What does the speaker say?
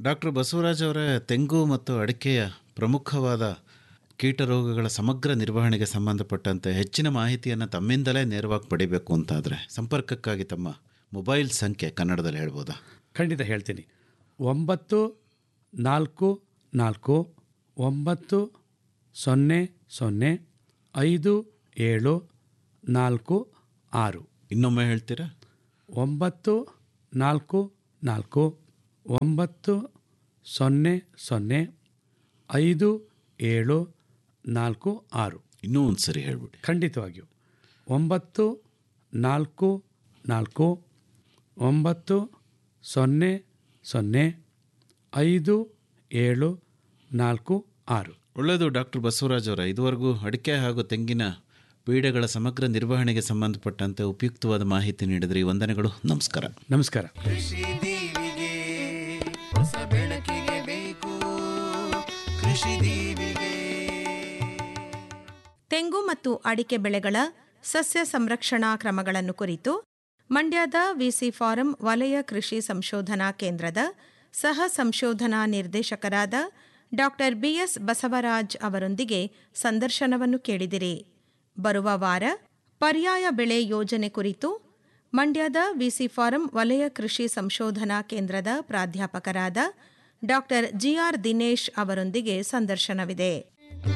doctor Basavaraj ಅವರ ತೆಂಗು ಮತ್ತು ಅಡಿಕೆಯ ಪ್ರಮುಖವಾದ ಕೀಟ ರೋಗಗಳ ಸಮಗ್ರ ನಿರ್ವಹಣೆಗೆ ಸಂಬಂಧಪಟ್ಟಂತೆ ಹೆಚ್ಚಿನ ಮಾಹಿತಿಯನ್ನು ತಮ್ಮಿಂದಲೇ ನೇರವಾಗಿ ಪಡಿಬೇಕು ಅಂತಾದರೆ ಸಂಪರ್ಕಕ್ಕಾಗಿ ತಮ್ಮ ಮೊಬೈಲ್ ಸಂಖ್ಯೆ ಕನ್ನಡದಲ್ಲಿ ಹೇಳ್ಬೋದಾ ಖಂಡಿತ ಹೇಳ್ತೀನಿ ಒಂಬತ್ತು ನಾಲ್ಕು ನಾಲ್ಕು ಒಂಬತ್ತು ಸೊನ್ನೆ ಸೊನ್ನೆ ಐದು ಏಳು ನಾಲ್ಕು ಆರು ಇನ್ನೊಮ್ಮೆ ಹೇಳ್ತೀರಾ ಒಂಬತ್ತು ನಾಲ್ಕು ನಾಲ್ಕು ಒಂಬತ್ತು ಸೊನ್ನೆ ಸೊನ್ನೆ ಐದು ಏಳು ನಾಲ್ಕು ಆರು ಇನ್ನೂ ಒಂದು ಸರಿ ಹೇಳ್ಬಿಡಿ ಖಂಡಿತವಾಗಿಯೂ ಒಂಬತ್ತು ನಾಲ್ಕು ನಾಲ್ಕು ಒಂಬತ್ತು ಸೊನ್ನೆ ಸೊನ್ನೆ ಐದು ಏಳು ನಾಲ್ಕು ಆರು ಒಳ್ಳೆಯದು ಡಾಕ್ಟರ್ ಬಸವರಾಜ್ ಅವರ ಇದುವರೆಗೂ ಅಡಿಕೆ ಹಾಗೂ ತೆಂಗಿನ ಪೀಡೆಗಳ ಸಮಗ್ರ ನಿರ್ವಹಣೆಗೆ ಸಂಬಂಧಪಟ್ಟಂತೆ ಉಪಯುಕ್ತವಾದ ಮಾಹಿತಿ ನೀಡಿದ್ರಿ ವಂದನೆಗಳು ನಮಸ್ಕಾರ ನಮಸ್ಕಾರ ಕೃಷಿ ದೀವಿಗೆ ಹೊಸ ಬೆಳಕಿಗೆ ಬೇಕು ಕೃಷಿ ದೀವಿಗೆ ತೆಂಗು ಮತ್ತು ಅಡಿಕೆ ಬೆಳೆಗಳ ಸಸ್ಯ ಸಂರಕ್ಷಣಾ ಕ್ರಮಗಳನ್ನು ಕುರಿತು ಮಂಡ್ಯದ ವಿಸಿ ಫಾರಂ ವಲಯ ಕೃಷಿ ಸಂಶೋಧನಾ ಕೇಂದ್ರದ ಸಹ ಸಂಶೋಧನಾ ನಿರ್ದೇಶಕರಾದ ಡಾಕ್ಟರ್ ಬಿಎಸ್ ಬಸವರಾಜ್ ಅವರೊಂದಿಗೆ ಸಂದರ್ಶನವನ್ನು ಕೇಳಿದಿರಿ ಬರುವ ವಾರ ಪರ್ಯಾಯ ಬೆಳೆ ಯೋಜನೆ ಕುರಿತು ಮಂಡ್ಯದ ವಿಸಿ ಫಾರಂ ವಲಯ ಕೃಷಿ ಸಂಶೋಧನಾ ಕೇಂದ್ರದ ಪ್ರಾಧ್ಯಾಪಕರಾದ ಡಾಕ್ಟರ್ ಜಿಆರ್ ದಿನೇಶ್ ಅವರೊಂದಿಗೆ ಸಂದರ್ಶನವಿದೆ